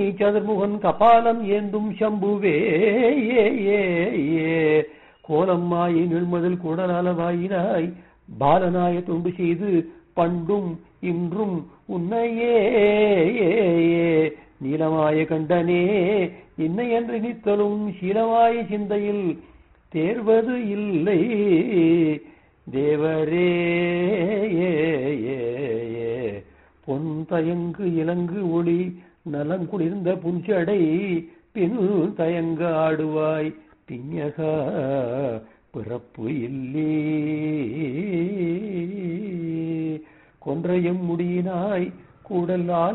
சதுர்முகன் கபாலம் ஏந்தும் சம்புவே ஏ ஏ ஏ கோலம்மாயை நிழ்மதில் குடலாலவாயினாய் பாலனாய தொண்டு செய்து பண்டும் இன்றும் உன்னையே ஏ, ஏ. நீலமாய கண்டனே என்னை என்று நித்தலும் சீலமாய சிந்தையில் தேர்வது இல்லை தேவரே ஏ, ஏ, ஏ. பொன் தயங்கு இலங்கு ஒளி நலங்குளிர்ந்த புஞ்சடை பின் தயங்க ஆடுவாய் பிஞகா பிறப்பு இல்லே கொன்றையும் முடியினாய் கூடல்